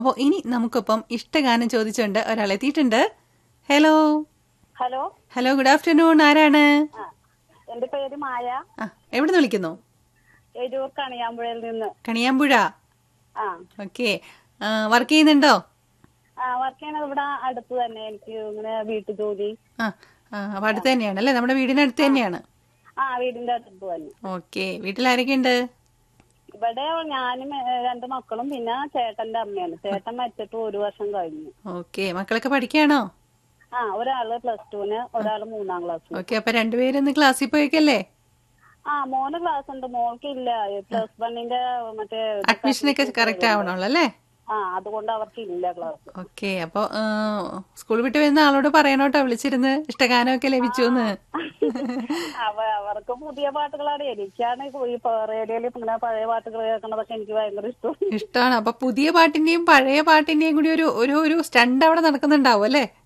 അപ്പോൾ ഇനി നമുക്കൊപ്പം ഇഷ്ടഗാനം ചോദിച്ചുകൊണ്ട് ഒരാൾ എത്തിയിട്ടുണ്ട് hello hello hello good afternoon ആരാണ് ആ എന്റെ പേര് മായ ആ എവിടെ നിന്ന് വിളിക്കുന്നു എരൂർ കണിയാമ്പുഴയിൽ നിന്ന് കണിയാമ്പുഴ ആ ഓക്കെ വർക്ക് ചെയ്യുന്നുണ്ടോ ആ വർക്ക് ചെയ്യണത് ഇവിടെ അടുത്ത് തന്നെ എനിക്ക് ഇങ്ങനെ വീട്ടു ജോലി ആ ആ അപ്പോൾ അടുത്ത് തന്നെയാണ് അല്ലേ നമ്മുടെ വീടിനടുത്ത് തന്നെയാണ് ആ വീടിന്റെ അടുത്ത് തന്നെ ഓക്കെ വീട്ടിൽ ആരൊക്കെ ഉണ്ട് ഇവിടെ ഞാനും ഏ, രണ്ട് മക്കളും പിന്നെ ചേട്ടന്റെ അമ്മയാണ് ചേട്ടൻ മരിച്ചിട്ട് ഒരു വർഷം കഴിഞ്ഞു ഓക്കെ മക്കളൊക്കെ പഠിക്കുകയാണോ ആ ഒരാള് പ്ലസ് ടുവിന് ഒരാള് മൂന്നാം ക്ലാസ് ഓക്കെ അപ്പൊ രണ്ടുപേരും ഇന്ന് ക്ലാസ്സിൽ പോയേക്കല്ലേ ആ മോന് ക്ലാസ് ഉണ്ട് മോൾക്ക് ഇല്ല പ്ലസ് വണ്ണിന്റെ മറ്റേ അഡ്മിഷനൊക്കെ കറക്റ്റ് ആവണല്ലോ അല്ലേ ആ അതുകൊണ്ട് അവർക്ക് ഇല്ല ക്ലാസ് ഓക്കെ അപ്പൊ സ്കൂൾ വിട്ട് വരുന്ന ആളോട് പറയണോട്ടോ വിളിച്ചിരുന്ന് ഇഷ്ടഗാനമൊക്കെ ലഭിച്ചു എന്ന് അവ അവർക്ക് പുതിയ പാട്ടുകളാണ് എനിക്കാണ് ഈ റേഡിയോയിൽ ഇങ്ങനെ പഴയ പാട്ടുകൾ കേൾക്കണതൊക്കെ എനിക്ക് ഭയങ്കര ഇഷ്ടം ഇഷ്ടമാണ് അപ്പൊ പുതിയ പാട്ടിന്റെയും പഴയ പാട്ടിന്റെയും കൂടി ഒരു ഒരു ഒരു സ്റ്റണ്ട് അവിടെ നടക്കുന്നുണ്ടാവും അല്ലേ